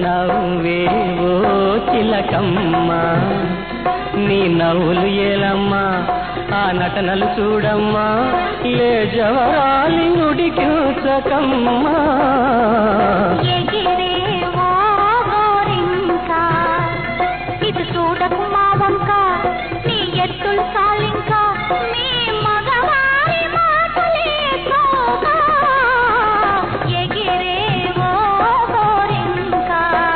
నవ్వేవో చిలకమ్మ నీ నవ్వులు ఏలమ్మా ఆ నటనలు చూడమ్మా లే జవరాలి నుడికించకమ్మా ఎగిరేవో గోరింక ఇటు చూడకు మా వంక నీ ఎత్తులు సాలింక నీ మగవారి మాటలే తోక ఎగిరేవో గోరింక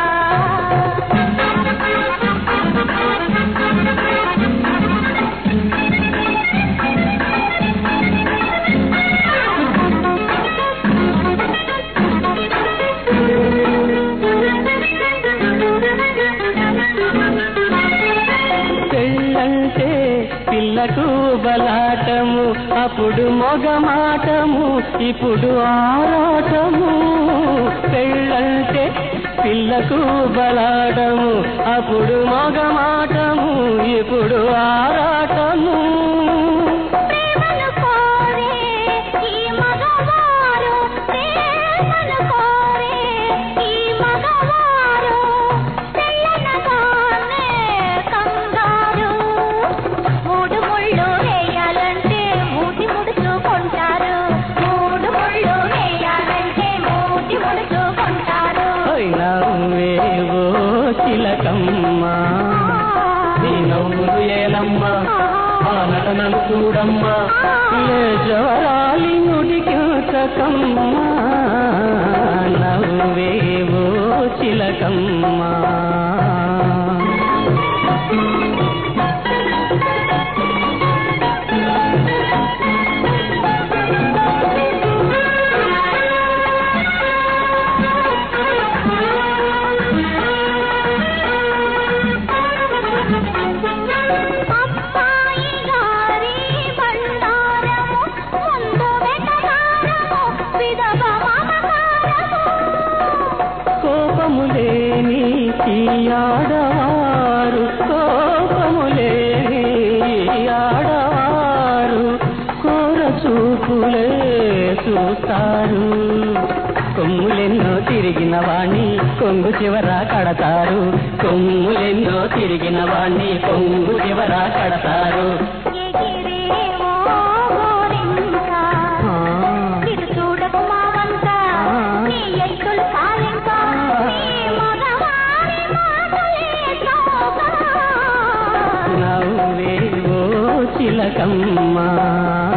పెళ్ళంటే పిల్లకు బలాటము అప్పుడు మొగమాటము ఇప్పుడు ఆరాటము పెళ్ళంటే పిల్లకు బలాటము అప్పుడు మొగమాటము ఇప్పుడు ఆరాటము ప్రేమను కోరే ఈ మగవారు ప్రేమను కోరే ఈ మగవారు తెల్లనగానే కంగారు మూడు ముళ్ళు వేయాలంటే మూతి ముడుచుకుంటారు మూడు ముళ్ళు వేయాలంటే మూతి ముడుచుకుంటారు నవ్వేవో చిలకమ్మా నీ నవ్వులు ఏలమ్మా ఆ నటనలు చూడమ్మా లే జవరాలి నుడికించకమ్మా నవ్వేవో చిలకమ్మా అబ్బాయి గారి బండారము ముందు వెటకారము విధవ మమకారము కోపములేని ఈ ఆడవారు కోపములేని ఈ ఆడవారు కోర చూపులే చూస్తారు కొమ్ములెన్నో తిరిగిన వాణ్ణి కొంగు చివర కడతారు కొమ్ములెన్నో తిరిగిన వాణ్ణి కొంగు చివర కడతారు ఎగిరేవో గోరింక ఇటు చూడకు మా వంక నీ ఎత్తులు కాలింక నీ మగవారి మాటలే చౌక నవ్వేవో చిలకమ్మా